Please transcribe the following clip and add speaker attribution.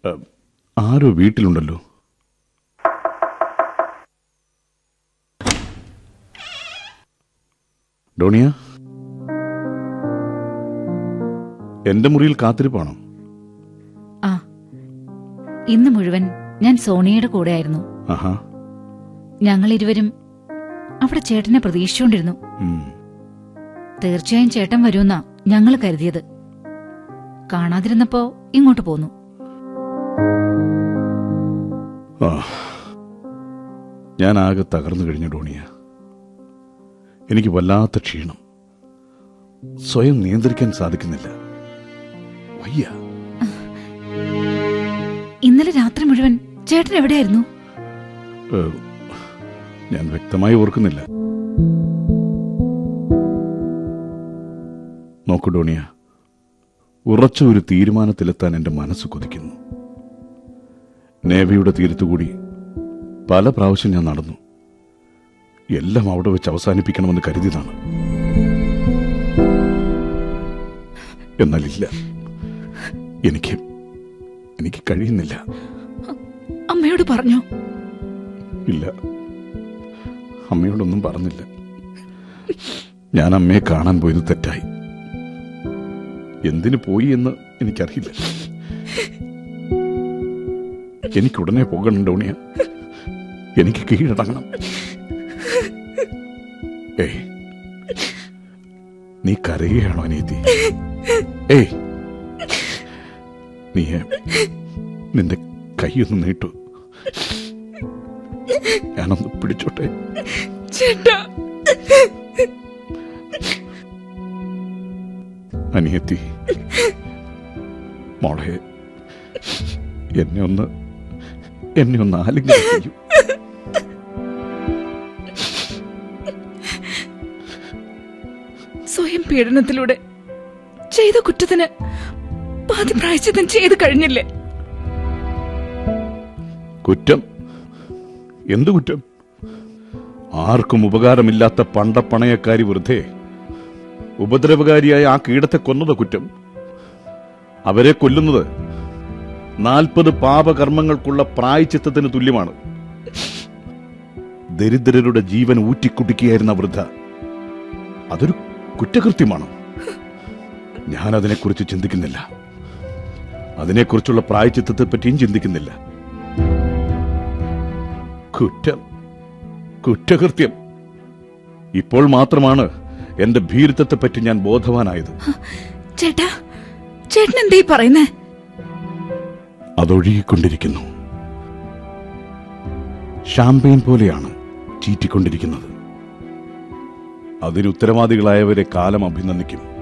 Speaker 1: ഏ, ആരോ വീട്ടിലുണ്ടല്ലോ ഡോണിയ എന്റെ മുറിയിൽ കാത്തിരിപ്പാണോ
Speaker 2: ആ ഇന്ന് മുഴുവൻ ഞാൻ സോണിയയുടെ കൂടെയായിരുന്നു
Speaker 1: ആഹാ
Speaker 2: ഞങ്ങൾ ഇരുവരും അവിടെ ചേട്ടനെ പ്രതീക്ഷിച്ചുകൊണ്ടിരുന്നു
Speaker 1: ഉം.
Speaker 2: തീർച്ചയായും ചേട്ടൻ വരുമെന്നാ ഞങ്ങൾ കരുതിയത് കാണാതിരുന്നപ്പോ ഇങ്ങോട്ട് പോന്നു
Speaker 1: ആ ഞാൻ ആകെ തകർന്നു കഴിഞ്ഞു ഡോണിയ എനിക്ക് വല്ലാത്ത ക്ഷീണം സ്വയം നിയന്ത്രിക്കാൻ സാധിക്കുന്നില്ല വയ്യ
Speaker 2: ഇന്നലെ രാത്രി മുഴുവൻ ചേട്ടൻ എവിടെയായിരുന്നു
Speaker 1: ഏ, ഞാൻ വ്യക്തമായി ഓർക്കുന്നില്ല നോക്കൂ ഡോണിയ ഉറച്ച ഒരു തീരുമാനത്തിലെത്താൻ എന്റെ മനസ്സ് കൊതിക്കുന്നു നേവയുടെ തീരത്തുകൂടി പല പ്രാവശ്യം ഞാൻ നടന്നു എല്ലാം അവിടെ വെച്ച് അവസാനിപ്പിക്കണമെന്ന് കരുതിയതാണ് എന്നാലില്ല എനിക്ക് എനിക്ക് കഴിയുന്നില്ല
Speaker 2: അമ്മയോട് പറഞ്ഞോ
Speaker 1: ഇല്ല അമ്മയോടൊന്നും പറഞ്ഞില്ല ഞാൻ അമ്മയെ കാണാൻ പോയത് തെറ്റായി എന്തിനു പോയി എന്ന് എനിക്കറിയില്ല എനിക്കുടനെ പോകണം ഡോണിയ എനിക്ക് കീഴടങ്ങണം ഏയ് നീ കരയുകയാണോ അനിയത്തി ഏയ് നീ നിന്റെ കൈയൊന്ന് നീട്ടു ഞാനൊന്ന് പിടിച്ചോട്ടെ
Speaker 2: ചേട്ടാ
Speaker 1: അനിയത്തി മോളെ എന്നെ ഒന്ന് എന്നെ ഒന്ന് ആലിംഗനം ചെയ്യൂ
Speaker 2: സ്വയം പീഡനത്തിലൂടെ ചെയ്ത കുറ്റത്തിന് പാതി പ്രായച്ചിത്തം ചെയ്തു കഴിഞ്ഞില്ലേ
Speaker 1: കുറ്റം എന്തു കുറ്റം ആർക്കും ഉപകാരമില്ലാത്ത പണ്ടപ്പണയക്കാരി വെറുതെ ഉപദ്രവകാരിയായ ആ കീടത്തെ കൊന്നത് കുറ്റം അവരെ കൊല്ലുന്നത് നാൽപ്പത് പാപകർമ്മങ്ങൾക്കുള്ള പ്രായച്ചിത്തത്തിന് തുല്യമാണ് ദരിദ്രരുടെ ജീവൻ ഊറ്റിക്കുടിക്കുകയായിരുന്ന വൃദ്ധ അതൊരു കുറ്റകൃത്യമാണ് ഞാൻ അതിനെക്കുറിച്ച് ചിന്തിക്കുന്നില്ല അതിനെക്കുറിച്ചുള്ള പ്രായച്ചിത്തത്തെ പറ്റിയും ചിന്തിക്കുന്നില്ല കുറ്റം കുറ്റകൃത്യം ഇപ്പോൾ മാത്രമാണ് എന്റെ ഭീരുത്വത്തെപ്പറ്റി ഞാൻ ബോധവാനായത്
Speaker 2: ചേട്ടാ ചേട്ടൻ എന്തേ പറയുന്നേ
Speaker 1: അതൊഴുകിക്കൊണ്ടിരിക്കുന്നു ഷാമ്പയിൻ പോലെയാണ് ചീറ്റിക്കൊണ്ടിരിക്കുന്നത് അതിന് ഉത്തരവാദികളായവരെ കാലം അഭിനന്ദിക്കും